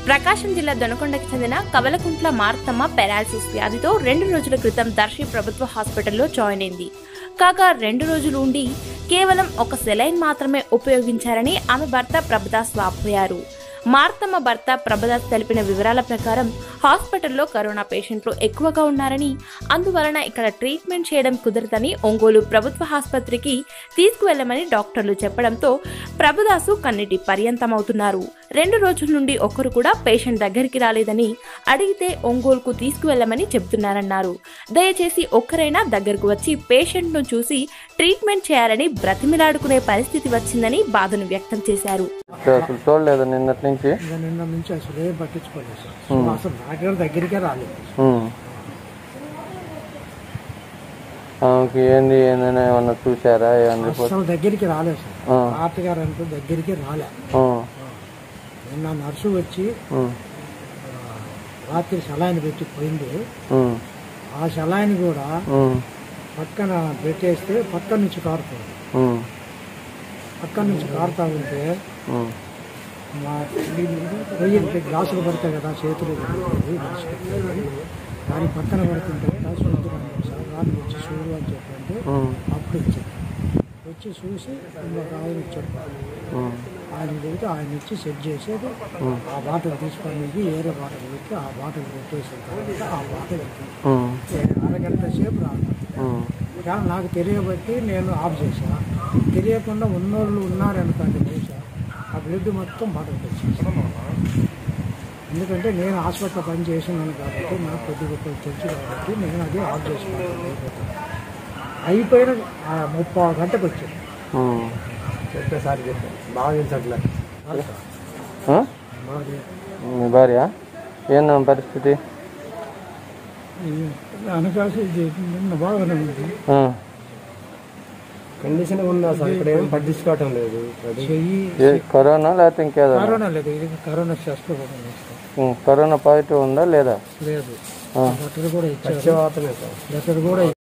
ప్రకాశం జిల్లా దొనకొండకి చెందిన కవలకుంట్ల మార్తమ్మ పెరాలసిస్ వ్యాధితో రెండు రోజుల క్రితం దర్శి ప్రభుత్వ హాస్పిటల్లో జాయిన్ అయింది కాగా రెండు రోజులు ఉండి కేవలం ఒక సెలైన్ మాత్రమే ఉపయోగించారని ఆమె భర్త ప్రభుదాస్ వాపోయారు మార్తమ్మ భర్త ప్రభుదాస్ తెలిపిన వివరాల ప్రకారం హాస్పిటల్లో కరోనా పేషెంట్లు ఎక్కువగా ఉన్నారని అందువలన ఇక్కడ ట్రీట్మెంట్ చేయడం కుదరదని ఒంగోలు ప్రభుత్వ ఆసుపత్రికి తీసుకువెళ్లమని డాక్టర్లు చెప్పడంతో ప్రభుదాసు కన్నిటి పర్యంతమవుతున్నారు రెండు రోజుల నుండి ఒక్కరు కూడా పేషెంట్ దగ్గరికి రాలేదని అడిగితే ఒంగోలుకు తీసుకువెళ్లమని చెబుతున్నారన్నారు దయచేసి ఒక్కరైనా దగ్గరకు వచ్చి పేషెంట్ను చూసి ట్రీట్మెంట్ చేయాలని బ్రతిమిలాడుకునే పరిస్థితి వచ్చిందని బాధను వ్యక్తం చేశారు అసలు చూడలేదు నిన్నటి నుంచి ఇంకా నిన్న నుంచి అసలు ఏం పట్టించుకోలేదు సార్ సో అసలు నాకే దగ్గరికే రాలేదు ఉమ్. ఆమెకి ఏంది ఏందని ఏమన్నా చూసారా ఏమన్నా రిపోర్ట్ అసలు దగ్గరికి రాలేదు సార్ ఆ. తాతగారు అంటూ దగ్గరికి రాలే ఆ, నిన్న నర్సు వచ్చి ఉమ్, రాత్రి సలాయిని పెట్టి పోయింది ఉమ్, ఆ సలాయిని కూడా ఉమ్, పక్కన పెట్టేస్తే పక్క నుంచి కారుతుంది ఉమ్, పక్క నుంచి కారుతా ఉంటే ఉమ్, మా రొయ్యలకి గ్లాసులు పడతాయి కదా చేతులు పడతాయి, గ్లాసు పడతాయి. దాని పక్కన పడుతుంటే గ్లాసు వద్దురాను సార్ రాని వచ్చి చూడు అని చెప్పంటే ఉమ్, అప్పుడు వచ్చారు వచ్చి చూసి ఇంకొక ఆయన వచ్చాడు ఉమ్, ఆయన చెబితే ఆయన ఇచ్చి సెట్ చేసేది ఆ బాటిల్ తీసుకొని ఏరే బాటిల్ పెట్టి ఆ బాటిల్ పెట్టేసిన తర్వాత ఆ బాటిల్ ఉమ్, అరగంట సేపు రాదు ఉమ్, కానీ నాకు తెలియబట్టి నేను ఆఫ్ చేసా తెలియకుండా ఉన్నోళ్ళు ఉన్నారనుకోండి బహుశా ఆ బ్లడ్ మొత్తం బాటిల్ తెచ్చేసాను ఎందుకంటే నేను హాస్పిటల్ పని చేసినాను కాబట్టి నాకు కొద్ది గొప్ప తెలుసు కాబట్టి నేను అది ఆఫ్ చేసుకున్నాను అయిపోతాను అయిపోయిన ఆ ముప్పై గంటకు వచ్చింది ఉమ్. చెప్పేసారి చెప్పాను బాగా తెలుసట్లే ఆ? మీ భార్య ఏందా పరిస్థితి అనకాసి నిన్న బాగానే ఉంది ఆ, కండిషన్ ఉందా సార్ ఇక్కడ ఏం పట్టించుకోవటం లేదు చెయ్యి ఏ కరోనా లేకపోతే ఇంకేదో కరోనా లేదు ఇది కరోనా చేసుకోవడం ఉమ్, కరోనా పాజిటివ్ ఉందా లేదా లేదు ఆ. లెటర్ కూడా ఇచ్చారు లెటర్ కూడా